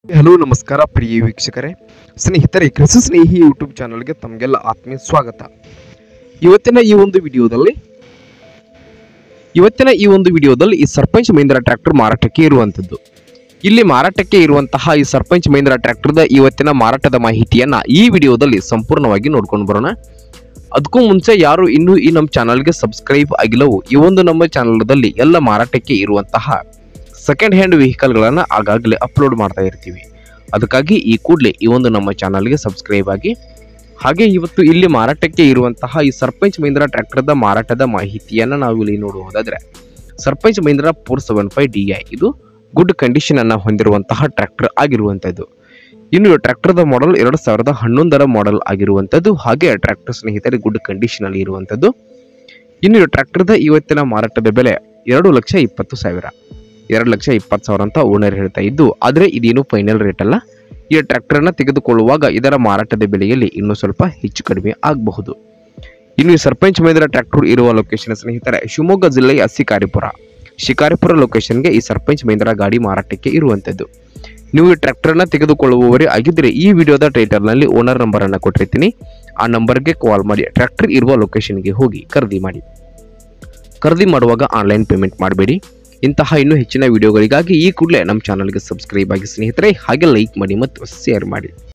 hello ನಮಸ್ಕಾರ ಪ್ರಿಯ ವೀಕ್ಷಕರೇ ಸ್ನೇಹಿತರೆ ಕೃಷಿ ಸ್ನೇಹಿ ಯೂಟ್ಯೂಬ್ ಚಾನಲ್ಗೆ ತಮಗೆಲ್ಲ ಆತ್ಮೀಯ ಸ್ವಾಗತ ಇವತ್ತಿನ ಈ ಒಂದು ವಿಡಿಯೋದಲ್ಲಿ ಇವತ್ತಿನ ಈ ಒಂದು ವಿಡಿಯೋದಲ್ಲಿ ಈ ಸರ್ಪಂಚ್ ಮಹೀಂದ್ರ ಟ್ರ್ಯಾಕ್ಟರ್ ಮಾರಾಟಕ್ಕೆ ಇರುವಂಥದ್ದು ಇಲ್ಲಿ ಮಾರಾಟಕ್ಕೆ ಇರುವಂತಹ ಈ ಸರ್ಪಂಚ್ ಮಹೀಂದ್ರ ಟ್ರ್ಯಾಕ್ಟರ್ದ ಇವತ್ತಿನ ಮಾರಾಟದ ಮಾಹಿತಿಯನ್ನ ಈ ವಿಡಿಯೋದಲ್ಲಿ ಸಂಪೂರ್ಣವಾಗಿ ನೋಡ್ಕೊಂಡು ಬರೋಣ ಅದಕ್ಕೂ ಮುಂಚೆ ಯಾರು ಇನ್ನೂ ಈ ನಮ್ಮ ಚಾನಲ್ಗೆ ಸಬ್ಸ್ಕ್ರೈಬ್ ಆಗಿಲ್ಲವೋ ಈ ಒಂದು ನಮ್ಮ ಚಾನಲ್ದಲ್ಲಿ ಎಲ್ಲ ಮಾರಾಟಕ್ಕೆ ಇರುವಂತಹ ಸೆಕೆಂಡ್ ಹ್ಯಾಂಡ್ ವೆಹಿಕಲ್ಗಳನ್ನು ಆಗಾಗಲೇ ಅಪ್ಲೋಡ್ ಮಾಡ್ತಾ ಇರ್ತೀವಿ ಅದಕ್ಕಾಗಿ ಈ ಕೂಡಲೇ ಈ ಒಂದು ನಮ್ಮ ಚಾನಲ್ಗೆ ಸಬ್ಸ್ಕ್ರೈಬ್ ಆಗಿ ಹಾಗೆ ಇವತ್ತು ಇಲ್ಲಿ ಮಾರಾಟಕ್ಕೆ ಇರುವಂತಹ ಈ ಸರ್ಪಂಚ್ ಮಹೀಂದ್ರ ಟ್ರ್ಯಾಕ್ಟರ್ದ ಮಾರಾಟದ ಮಾಹಿತಿಯನ್ನು ನಾವು ಇಲ್ಲಿ ನೋಡುವುದಾದ್ರೆ Sarpanch Mahindra four seven five D I ಇದು ಗುಡ್ ಕಂಡೀಷನ್ ಅನ್ನ ಹೊಂದಿರುವಂತಹ ಟ್ರ್ಯಾಕ್ಟರ್ ಆಗಿರುವಂಥದ್ದು ಇನ್ನು ಟ್ರ್ಯಾಕ್ಟರ್ದ ಮಾಡೆಲ್ ಎರಡು ಸಾವಿರದ ಹನ್ನೊಂದರ ಮಾಡೆಲ್ ಆಗಿರುವಂಥದ್ದು ಹಾಗೆ ಟ್ರ್ಯಾಕ್ಟರ್ ಸ್ನೇಹಿತರೆ ಗುಡ್ ಕಂಡೀಷನ್ ಅಲ್ಲಿ ಇರುವಂಥದ್ದು ಇನ್ನು ಟ್ರ್ಯಾಕ್ಟರ್ದ ಇವತ್ತಿನ ಮಾರಾಟದ ಬೆಲೆ ಎರಡು ಲಕ್ಷ ಇಪ್ಪತ್ತು ಸಾವಿರ ಎರಡು ಲಕ್ಷ ಇಪ್ಪತ್ತು ಸಾವಿರ ಅಂತ ಓನರ್ ಹೇಳ್ತಾ ಇದ್ದು ಆದರೆ ಇದೇನು ಫೈನಲ್ ರೇಟ್ ಅಲ್ಲ ಈ ಟ್ರ್ಯಾಕ್ಟರ್ನ ತೆಗೆದುಕೊಳ್ಳುವಾಗ ಇದರ ಮಾರಾಟದ ಬೆಲೆಯಲ್ಲಿ ಇನ್ನೂ ಸ್ವಲ್ಪ ಹೆಚ್ಚು ಕಡಿಮೆ ಆಗಬಹುದು ಇನ್ನು ಈ ಸರ್ಪಂಚ್ ಮಹೇಂದ್ರ ಟ್ರ್ಯಾಕ್ಟರ್ ಇರುವ ಲೊಕೇಶನ್ ಸ್ನೇಹಿತರೆ ಶಿವಮೊಗ್ಗ ಜಿಲ್ಲೆಯ ಶಿಕಾರಿಪುರ ಶಿಕಾರಿಪುರ ಲೊಕೇಶನ್ಗೆ ಈ ಸರ್ಪಂಚ್ ಮಹೇಂದ್ರ ಗಾಡಿ ಮಾರಾಟಕ್ಕೆ ಇರುವಂಥದ್ದು ನೀವು ಈ ಟ್ರ್ಯಾಕ್ಟರ್ನ ತೆಗೆದುಕೊಳ್ಳುವವರೇ ಆಗಿದ್ದರೆ ಈ ವಿಡಿಯೋದ ಟೈಟಲ್ನಲ್ಲಿ ಓನರ್ ನಂಬರ್ ಅನ್ನು ಕೊಟ್ಟಿರ್ತೀನಿ ಆ ನಂಬರ್ಗೆ ಕಾಲ್ ಮಾಡಿ ಟ್ರ್ಯಾಕ್ಟರ್ ಇರುವ ಲೊಕೇಶನ್ಗೆ ಹೋಗಿ ಖರೀದಿ ಮಾಡಿ ಖರೀದಿ ಮಾಡುವಾಗ ಆನ್ಲೈನ್ ಪೇಮೆಂಟ್ ಮಾಡಬೇಡಿ ಇಂತಹ ಇನ್ನೂ ಹೆಚ್ಚಿನ ವಿಡಿಯೋಗಳಿಗಾಗಿ ಈ ಕೂಡಲೇ ನಮ್ಮ ಚಾನಲ್ಗೆ ಸಬ್ಸ್ಕ್ರೈಬ್ ಆಗಿ ಸ್ನೇಹಿತರೆ ಹಾಗೆ ಲೈಕ್ ಮಾಡಿ ಮತ್ತು ಶೇರ್ ಮಾಡಿ